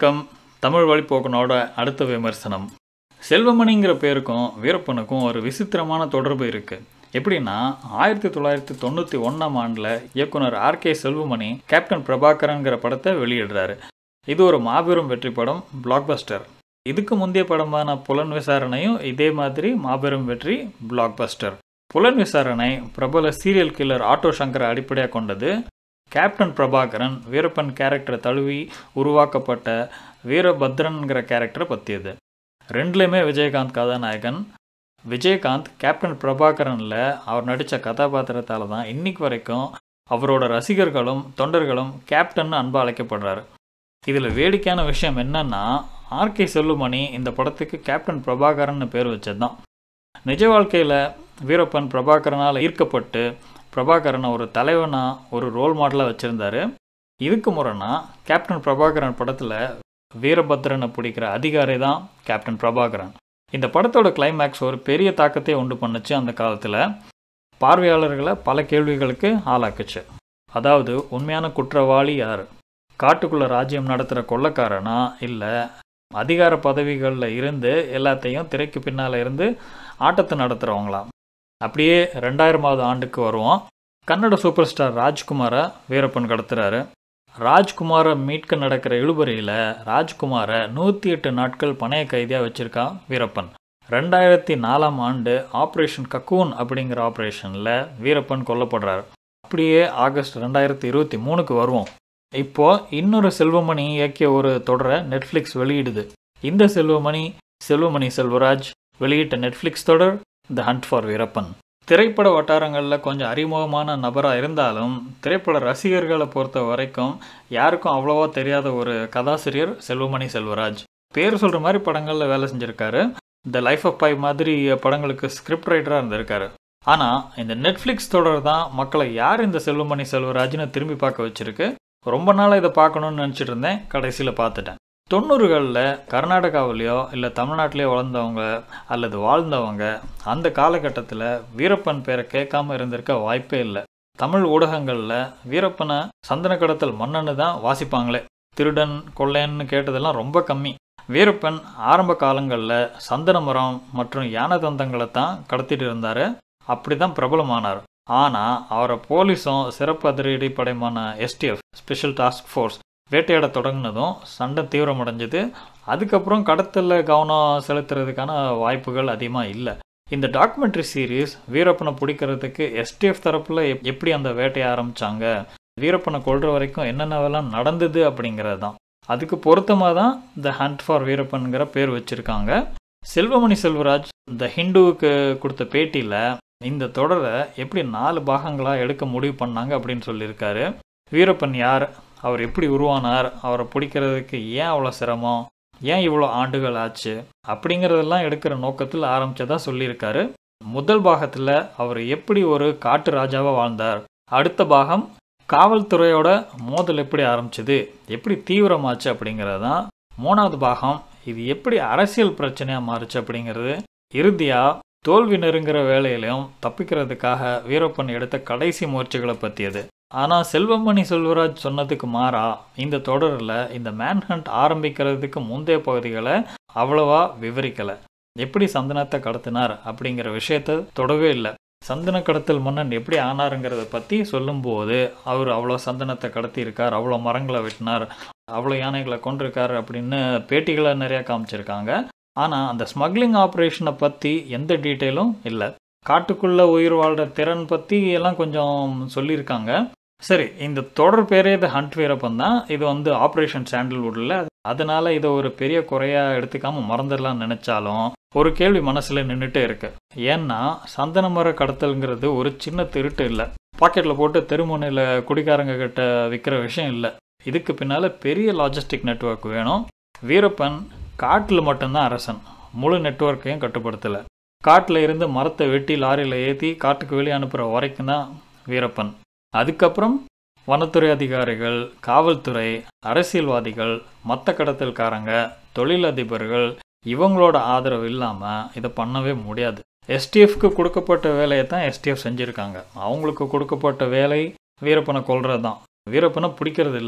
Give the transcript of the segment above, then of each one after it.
வணக்கம் தமிழ் வழிப்போக்கனோட அடுத்த விமர்சனம் செல்வமணிங்கிற பேருக்கும் வீரப்பனுக்கும் ஒரு விசித்திரமான தொடர்பு இருக்குது எப்படின்னா ஆயிரத்தி தொள்ளாயிரத்தி தொண்ணூற்றி ஒன்றாம் ஆண்டில் இயக்குனர் ஆர்கே செல்வமணி கேப்டன் பிரபாகரன்கிற படத்தை வெளியிடுறாரு இது ஒரு மாபெரும் வெற்றி படம் பிளாக்பஸ்டர் இதுக்கு முந்தைய படமான புலன் விசாரணையும் இதே மாதிரி மாபெரும் வெற்றி பிளாக்பஸ்டர் புலன் விசாரணை பிரபல சீரியல் கில்லர் ஆட்டோ சங்கரை அடிப்படையாக கொண்டது கேப்டன் பிரபாகரன் வீரப்பன் கேரக்டரை தழுவி உருவாக்கப்பட்ட வீரபத்ரன்கிற கேரக்டரை பற்றியது ரெண்டுலேயுமே விஜயகாந்த் கதாநாயகன் விஜயகாந்த் கேப்டன் பிரபாகரனில் அவர் நடித்த கதாபாத்திரத்தால் தான் இன்னைக்கு வரைக்கும் அவரோட ரசிகர்களும் தொண்டர்களும் கேப்டன் அன்பு அழைக்கப்படுறாரு இதில் வேடிக்கையான விஷயம் என்னன்னா ஆர்கே செல்லுமணி இந்த படத்துக்கு கேப்டன் பிரபாகரன் பேர் வச்சது தான் நிஜ வாழ்க்கையில் வீரப்பன் பிரபாகரனால் ஈர்க்கப்பட்டு பிரபாகரனை ஒரு தலைவனாக ஒரு ரோல் மாடலாக வச்சுருந்தாரு இதுக்கு முறைனா கேப்டன் பிரபாகரன் படத்தில் வீரபத்ரனை பிடிக்கிற அதிகாரி தான் கேப்டன் பிரபாகரன் இந்த படத்தோட கிளைமேக்ஸ் ஒரு பெரிய தாக்கத்தை உண்டு பண்ணுச்சு அந்த காலத்தில் பார்வையாளர்களை பல கேள்விகளுக்கு ஆளாக்குச்சு அதாவது உண்மையான குற்றவாளி யார் காட்டுக்குள்ளே ராஜ்யம் நடத்துகிற கொள்ளக்காரனா இல்லை அதிகார பதவிகளில் இருந்து எல்லாத்தையும் திரைக்கு பின்னால் இருந்து ஆட்டத்தை நடத்துகிறவங்களாம் அப்படியே ரெண்டாயிரமாவது ஆண்டுக்கு வருவோம் கன்னட சூப்பர் ஸ்டார் ராஜ்குமாரை வீரப்பன் கடத்துறாரு ராஜ்குமாரை மீட்க நடக்கிற இழுபறியில் ராஜ்குமாரை நூற்றி எட்டு நாட்கள் பணைய கைதியாக வச்சுருக்கான் வீரப்பன் ரெண்டாயிரத்தி நாலாம் ஆண்டு ஆப்ரேஷன் கக்கூன் அப்படிங்கிற ஆப்ரேஷனில் வீரப்பன் கொல்லப்படுறாரு அப்படியே ஆகஸ்ட் ரெண்டாயிரத்தி இருபத்தி மூணுக்கு வருவோம் இப்போ இன்னொரு செல்வமணி இயக்கிய ஒரு தொடரை நெட்ஃப்ளிக்ஸ் வெளியிடுது இந்த செல்வமணி செல்வமணி செல்வராஜ் வெளியிட்ட நெட்ஃப்ளிக்ஸ் தொடர் த ஹண்ட் ஃபார் வீரப்பன் திரைப்பட வட்டாரங்களில் கொஞ்சம் அறிமுகமான நபராக இருந்தாலும் திரைப்பட ரசிகர்களை பொறுத்த வரைக்கும் யாருக்கும் அவ்வளோவா தெரியாத ஒரு கதாசிரியர் செல்வமணி செல்வராஜ் பேர் சொல்கிற மாதிரி படங்களில் வேலை செஞ்சுருக்காரு த லைஃப் ஆஃப் பை மாதிரி படங்களுக்கு ஸ்கிரிப்ட் ரைட்டராக இருந்திருக்காரு ஆனால் இந்த நெட்ஃப்ளிக்ஸ் தொடர் தான் மக்களை யார் இந்த செல்வமணி செல்வராஜ்னு திரும்பி பார்க்க வச்சிருக்கு ரொம்ப நாளாக இதை பார்க்கணுன்னு நினச்சிட்டு இருந்தேன் கடைசியில் பார்த்துட்டேன் தொண்ணூறுகளில் கர்நாடகாவிலையோ இல்லை தமிழ்நாட்டிலையோ வளர்ந்தவங்க அல்லது வாழ்ந்தவங்க அந்த காலகட்டத்தில் வீரப்பன் பேரை கேட்காம இருந்திருக்க வாய்ப்பே இல்லை தமிழ் ஊடகங்களில் வீரப்பனை சந்தன கடத்தல் மன்னன்னு தான் வாசிப்பாங்களே திருடன் கொள்ளைன்னு கேட்டதெல்லாம் ரொம்ப கம்மி வீரப்பன் ஆரம்ப காலங்களில் சந்தன மரம் மற்றும் யானை தந்தங்களை தான் கடத்திட்டு இருந்தார் அப்படி தான் பிரபலமானார் ஆனால் அவரை போலீஸும் சிறப்பு அதிரடி படைமான எஸ்டிஎஃப் ஸ்பெஷல் டாஸ்க் ஃபோர்ஸ் வேட்டையாட தொடங்கினதும் சண்டை தீவிரமடைஞ்சது அதுக்கப்புறம் கடத்தலில் கவனம் செலுத்துறதுக்கான வாய்ப்புகள் அதிகமாக இல்லை இந்த டாக்குமெண்ட்ரி சீரீஸ் வீரப்பனை பிடிக்கிறதுக்கு எஸ்டிஎஃப் தரப்பில் எப் எப்படி அந்த வேட்டையை ஆரம்பித்தாங்க வீரப்பனை கொள்கிற வரைக்கும் என்னென்னவெல்லாம் நடந்தது அப்படிங்கிறது தான் அதுக்கு பொருத்தமாக தான் த ஹண்ட் ஃபார் வீரப்பனுங்கிற பேர் வச்சுருக்காங்க செல்வமணி செல்வராஜ் த ஹிந்துவுக்கு கொடுத்த பேட்டியில் இந்த தொடரை எப்படி நாலு பாகங்களாக எடுக்க முடிவு பண்ணாங்க அப்படின்னு சொல்லியிருக்காரு வீரப்பன் யார் அவர் எப்படி உருவானார் அவரை பிடிக்கிறதுக்கு ஏன் அவ்வளோ சிரமம் ஏன் இவ்வளோ ஆண்டுகள் ஆச்சு அப்படிங்கிறதெல்லாம் எடுக்கிற நோக்கத்தில் ஆரம்பித்ததா சொல்லியிருக்காரு முதல் பாகத்தில் அவர் எப்படி ஒரு காட்டு ராஜாவாக வாழ்ந்தார் அடுத்த பாகம் காவல்துறையோட மோதல் எப்படி ஆரம்பிச்சது எப்படி தீவிரமாச்சு அப்படிங்கிறது தான் மூணாவது பாகம் இது எப்படி அரசியல் பிரச்சனையாக மாறுச்சு அப்படிங்கிறது இறுதியாக தோல்வி நெருங்குற வேலையிலையும் தப்பிக்கிறதுக்காக வீரப்பன் எடுத்த கடைசி முயற்சிகளை பற்றியது ஆனால் செல்வமணி செல்வராஜ் சொன்னதுக்கு மாறா இந்த தொடரில் இந்த மேன்ஹண்ட் ஆரம்பிக்கிறதுக்கு முந்தைய பகுதிகளை அவ்வளவா விவரிக்கலை எப்படி சந்தனத்தை கடத்தினார் அப்படிங்கிற விஷயத்த தொடவே இல்லை சந்தன கடத்தல் மன்னன் எப்படி ஆனாருங்கிறத பற்றி சொல்லும்போது அவர் அவ்வளோ சந்தனத்தை கடத்தியிருக்கார் அவ்வளோ மரங்களை வெட்டினார் அவ்வளோ யானைகளை கொண்டிருக்கார் அப்படின்னு பேட்டிகளை நிறையா காமிச்சிருக்காங்க ஆனால் அந்த ஸ்மக்லிங் ஆப்ரேஷனை பற்றி எந்த டீட்டெயிலும் இல்லை காட்டுக்குள்ளே உயிர் வாழ்கிற திறன் பற்றி எல்லாம் கொஞ்சம் சொல்லியிருக்காங்க சரி இந்த தொடர் பேரே இது ஹண்ட் வீரப்பன் தான் இது வந்து ஆப்ரேஷன் சாண்டில்வுட்டில் அதனால இதை ஒரு பெரிய குறையாக எடுத்துக்காம மறந்துடலாம்னு நினச்சாலும் ஒரு கேள்வி மனசில் நின்றுட்டே இருக்கு ஏன்னா சந்தன மர கடத்தல்ங்கிறது ஒரு சின்ன திருட்டு இல்லை பாக்கெட்டில் போட்டு தெருமுனையில் குடிக்காரங்க கிட்ட விற்கிற விஷயம் இல்லை இதுக்கு பின்னால் பெரிய லாஜிஸ்டிக் நெட்ஒர்க் வேணும் வீரப்பன் காட்டில் மட்டும்தான் அரசன் முழு நெட்ஒர்க்கையும் கட்டுப்படுத்தலை காட்டில் இருந்து மரத்தை வெட்டி லாரியில் ஏற்றி காட்டுக்கு வெளியே அனுப்புகிற வரைக்கும் தான் வீரப்பன் அதுக்கப்புறம் வனத்துறை அதிகாரிகள் காவல்துறை அரசியல்வாதிகள் மற்ற கடத்தல்காரங்க தொழிலதிபர்கள் இவங்களோட ஆதரவு இல்லாமல் இதை பண்ணவே முடியாது எஸ்டிஎஃப்க்கு கொடுக்கப்பட்ட வேலையை தான் எஸ்டிஎஃப் செஞ்சுருக்காங்க அவங்களுக்கு கொடுக்கப்பட்ட வேலை வீரப்பனை கொல்றது தான் வீரப்பனை பிடிக்கிறது இல்லை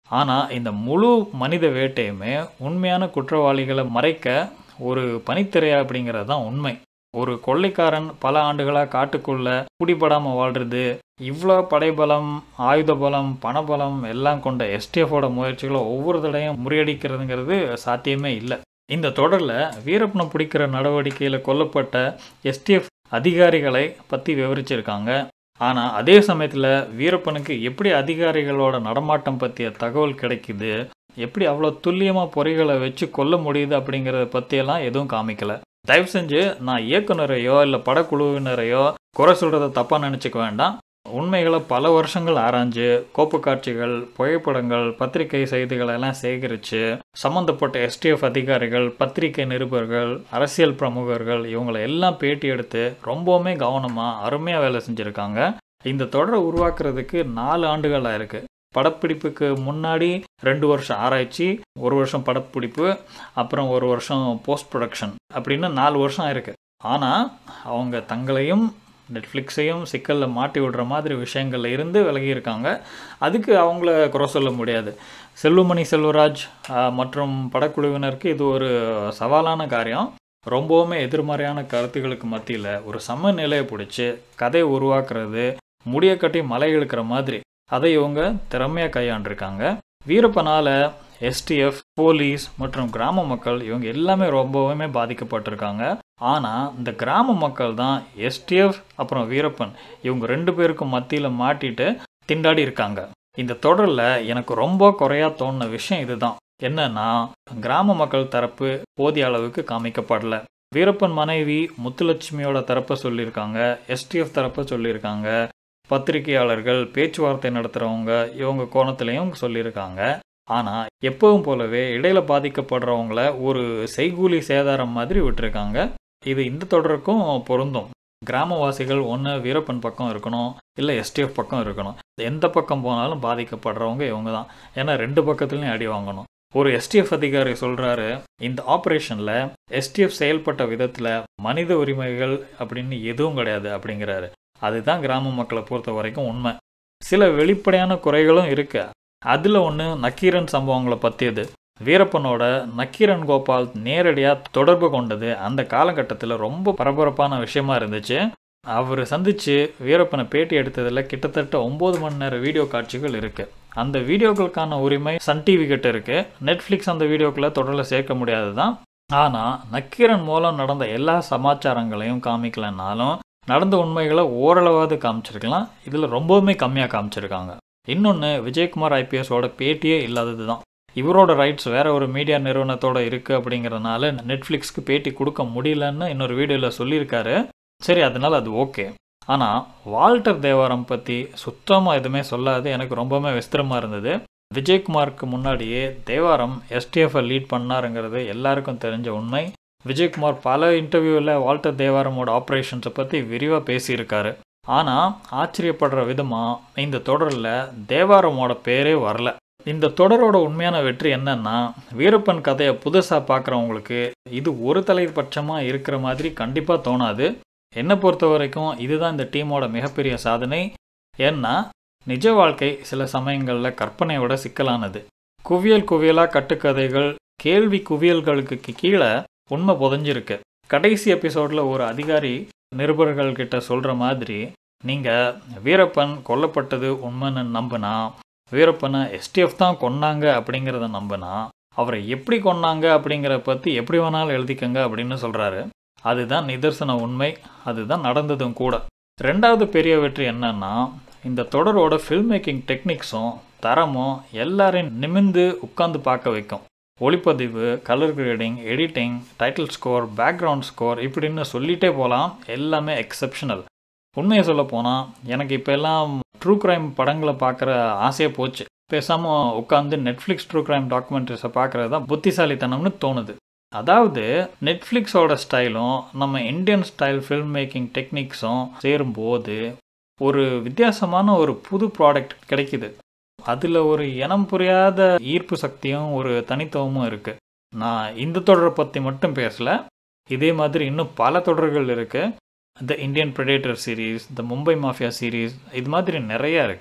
ஆனால் இந்த முழு மனித வேட்டையுமே உண்மையான குற்றவாளிகளை மறைக்க ஒரு பனித்திரை அப்படிங்கிறது தான் உண்மை ஒரு கொள்ளைக்காரன் பல ஆண்டுகளாக காட்டுக்குள்ள குடிபடாமல் வாழ்றது இவ்வளோ படைபலம் ஆயுத பலம் பணபலம் எல்லாம் கொண்ட எஸ்டிஎஃபோட முயற்சிகளை ஒவ்வொரு தடையும் முறியடிக்கிறதுங்கிறது சாத்தியமே இல்லை இந்த தொடரில் வீரப்பனை பிடிக்கிற நடவடிக்கையில் கொல்லப்பட்ட எஸ்டிஎஃப் அதிகாரிகளை பற்றி விவரிச்சிருக்காங்க ஆனால் அதே சமயத்தில் வீரப்பனுக்கு எப்படி அதிகாரிகளோட நடமாட்டம் பற்றிய தகவல் கிடைக்குது எப்படி அவ்வளோ துல்லியமாக பொறிகளை வச்சு கொல்ல முடியுது அப்படிங்கிறத பற்றியெல்லாம் எதுவும் காமிக்கல தயவு செஞ்சு நான் இயக்குனரையோ இல்லை படக்குழுவினரையோ குறை சொல்கிறத தப்பாக நினச்சிக்க வேண்டாம் உண்மைகளை பல வருஷங்கள் ஆராய்ஞ்சு கோப்பு காட்சிகள் புகைப்படங்கள் பத்திரிகை செய்திகளை எல்லாம் சேகரித்து சம்மந்தப்பட்ட எஸ்டிஎஃப் அதிகாரிகள் பத்திரிகை நிருபர்கள் அரசியல் பிரமுகர்கள் இவங்களை எல்லாம் பேட்டி எடுத்து ரொம்பவுமே கவனமாக அருமையாக வேலை செஞ்சுருக்காங்க இந்த தொடரை உருவாக்குறதுக்கு நாலு ஆண்டுகள் ஆயிருக்கு படப்பிடிப்புக்கு முன்னாடி ரெண்டு வருஷம் ஆராய்ச்சி ஒரு வருஷம் படப்பிடிப்பு அப்புறம் ஒரு வருஷம் போஸ்ட் ப்ரொடக்ஷன் அப்படின்னு நாலு வருஷம் ஆயிருக்கு ஆனால் அவங்க தங்களையும் நெட்ஃப்ளிக்ஸையும் சிக்கலில் மாட்டி விடுற மாதிரி விஷயங்கள்ல இருந்து விலகியிருக்காங்க அதுக்கு அவங்கள குறை சொல்ல முடியாது செல்வமணி செல்வராஜ் மற்றும் படக்குழுவினருக்கு இது ஒரு சவாலான காரியம் ரொம்பவுமே எதிர்மறையான கருத்துகளுக்கு மத்தியில் ஒரு சமநிலையை பிடிச்சி கதையை உருவாக்குறது முடிய கட்டி மலை இழுக்கிற மாதிரி அதை இவங்க திறமையாக கையாண்டிருக்காங்க வீரப்பனால் எஸ்டிஎஃப் போலீஸ் மற்றும் கிராம மக்கள் இவங்க எல்லாமே ரொம்பவுமே பாதிக்கப்பட்டிருக்காங்க ஆனால் இந்த கிராம மக்கள் தான் எஸ்டிஎஃப் அப்புறம் வீரப்பன் இவங்க ரெண்டு பேருக்கும் மத்தியில் மாட்டிட்டு திண்டாடி இருக்காங்க இந்த தொடரில் எனக்கு ரொம்ப குறையா தோணுன விஷயம் இதுதான் என்னன்னா கிராம மக்கள் தரப்பு போதிய அளவுக்கு காமிக்கப்படல வீரப்பன் மனைவி முத்துலட்சுமியோட தரப்பை சொல்லியிருக்காங்க எஸ்டிஎஃப் தரப்பை சொல்லியிருக்காங்க பத்திரிகையாளர்கள் பேச்சுவார்த்தை நடத்துகிறவங்க இவங்க கோணத்துலேயும் சொல்லியிருக்காங்க ஆனால் எப்பவும் போலவே இடையில பாதிக்கப்படுறவங்கள ஒரு செய்கூலி சேதாரம் மாதிரி விட்டுருக்காங்க இது இந்த தொடருக்கும் பொருந்தும் கிராமவாசிகள் ஒன்று வீரப்பன் பக்கம் இருக்கணும் இல்லை எஸ்டிஎஃப் பக்கம் இருக்கணும் எந்த பக்கம் போனாலும் பாதிக்கப்படுறவங்க இவங்க தான் ஏன்னா ரெண்டு பக்கத்துலையும் அடி வாங்கணும் ஒரு எஸ்டிஎஃப் அதிகாரி சொல்கிறாரு இந்த ஆப்ரேஷனில் எஸ்டிஎஃப் செயல்பட்ட விதத்தில் மனித உரிமைகள் அப்படின்னு எதுவும் கிடையாது அப்படிங்கிறாரு அதுதான் கிராம மக்களை பொறுத்த வரைக்கும் உண்மை சில வெளிப்படையான குறைகளும் இருக்கு அதில் ஒன்று நக்கீரன் சம்பவங்களை பற்றியது வீரப்பனோட நக்கீரன் கோபால் நேரடியாக தொடர்பு கொண்டது அந்த காலகட்டத்தில் ரொம்ப பரபரப்பான விஷயமா இருந்துச்சு அவர் சந்தித்து வீரப்பனை பேட்டி எடுத்ததில் கிட்டத்தட்ட ஒம்பது மணி நேர வீடியோ காட்சிகள் இருக்குது அந்த வீடியோக்களுக்கான உரிமை சன் டிவி கிட்ட இருக்குது நெட்ஃப்ளிக்ஸ் அந்த வீடியோக்களை தொடரில் சேர்க்க முடியாது தான் ஆனால் நக்கீரன் மூலம் நடந்த எல்லா சமாச்சாரங்களையும் காமிக்கலனாலும் நடந்த உண்மைகளை ஓரளவாவது காமிச்சிருக்கலாம் இதில் ரொம்பவுமே கம்மியாக காமிச்சிருக்காங்க இன்னொன்று விஜயகுமார் ஐபிஎஸோட பேட்டியே இல்லாதது தான் இவரோட ரைட்ஸ் வேற ஒரு மீடியா நிறுவனத்தோட இருக்குது அப்படிங்கிறதுனால நெட்ஃப்ளிக்ஸ்க்கு பேட்டி கொடுக்க முடியலன்னு இன்னொரு வீடியோவில் சொல்லியிருக்காரு சரி அதனால் அது ஓகே ஆனால் வால்டர் தேவாரம் பற்றி சுத்தமாக எதுவுமே சொல்லாது எனக்கு ரொம்பவுமே விஸ்திரமாக இருந்தது விஜயகுமாருக்கு முன்னாடியே தேவாரம் எஸ்டிஎஃப்ஐ லீட் பண்ணாருங்கிறது எல்லாருக்கும் தெரிஞ்ச உண்மை விஜயகுமார் பல இன்டர்வியூவில் வால்டர் தேவாரமோட ஆப்ரேஷன்ஸை பற்றி விரிவாக பேசியிருக்காரு ஆனால் ஆச்சரியப்படுற விதமாக இந்த தொடரில் தேவாரமோட பேரே வரல இந்த தொடரோட உண்மையான வெற்றி என்னன்னா வீரப்பன் கதையை புதுசாக பார்க்குறவங்களுக்கு இது ஒரு தலைபட்சமாக இருக்கிற மாதிரி கண்டிப்பாக தோணாது என்னை பொறுத்த வரைக்கும் இதுதான் இந்த டீமோட மிகப்பெரிய சாதனை ஏன்னா நிஜ வாழ்க்கை சில சமயங்களில் கற்பனையை விட சிக்கலானது குவியல் குவியலாக கட்டுக்கதைகள் கேள்வி குவியல்களுக்கு கீழே உண்மை புதஞ்சிருக்கு கடைசி எபிசோடில் ஒரு அதிகாரி நிருபர்கள் கிட்ட சொல்கிற மாதிரி நீங்கள் வீரப்பன் கொல்லப்பட்டது உண்மைன்னு நம்பினா வீரப்பனை எஸ்டிஎஃப் தான் கொன்னாங்க அப்படிங்கிறத நம்பினா அவரை எப்படி கொன்னாங்க அப்படிங்கிறத பற்றி எப்படி வேணாலும் எழுதிக்கங்க அப்படின்னு சொல்கிறாரு அதுதான் நிதர்சன உண்மை அதுதான் நடந்ததும் கூட ரெண்டாவது பெரிய வெற்றி என்னன்னா இந்த தொடரோட ஃபில்ம் மேக்கிங் டெக்னிக்ஸும் தரமும் எல்லாரையும் நிமிந்து உட்காந்து பார்க்க வைக்கும் ஒளிப்பதிவு colour grading editing title score background score இப்படின்னு சொல்லிட்டே போகலாம் எல்லாமே எக்ஸப்ஷனல் உண்மையை சொல்ல போனால் எனக்கு இப்போ எல்லாம் ட்ரூ கிரைம் படங்களை பார்க்குற ஆசையே போச்சு பேசாமல் உட்காந்து நெட்ஃப்ளிக்ஸ் ட்ரூ கிரைம் டாக்குமெண்ட்ரிஸை பார்க்குறது தான் புத்திசாலித்தனம்னு தோணுது அதாவது நெட்ஃப்ளிக்ஸோட ஸ்டைலும் நம்ம இந்தியன் ஸ்டைல் ஃபில்ம் மேக்கிங் டெக்னிக்ஸும் சேரும்போது ஒரு வித்தியாசமான ஒரு புது ப்ராடக்ட் கிடைக்குது அதில் ஒரு இனம் புரியாத ஈர்ப்பு சக்தியும் ஒரு தனித்துவமும் இருக்குது நான் இந்த தொடரை பற்றி மட்டும் பேசலை இதே மாதிரி இன்னும் பல தொடர்கள் இருக்குது the Indian predator series the Mumbai mafia series இது மாதிரி நிறையா இருக்குது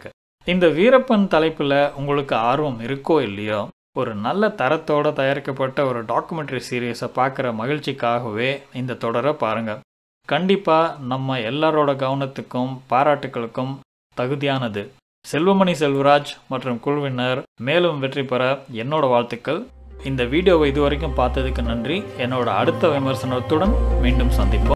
இந்த வீரப்பன் தலைப்பில் உங்களுக்கு ஆர்வம் இருக்கோ இல்லையோ ஒரு நல்ல தரத்தோட தயாரிக்கப்பட்ட ஒரு டாக்குமெண்ட்ரி சீரியஸை பார்க்குற மகிழ்ச்சிக்காகவே இந்த தொடரை பாருங்கள் கண்டிப்பாக நம்ம எல்லாரோட கவனத்துக்கும் பாராட்டுக்களுக்கும் தகுதியானது செல்வமணி செல்வராஜ் மற்றும் குழுவினர் மேலும் வெற்றி பெற என்னோட வாழ்த்துக்கள் இந்த வீடியோவை இதுவரைக்கும் பார்த்ததுக்கு நன்றி என்னோட அடுத்த விமர்சனத்துடன் மீண்டும் சந்திப்போம்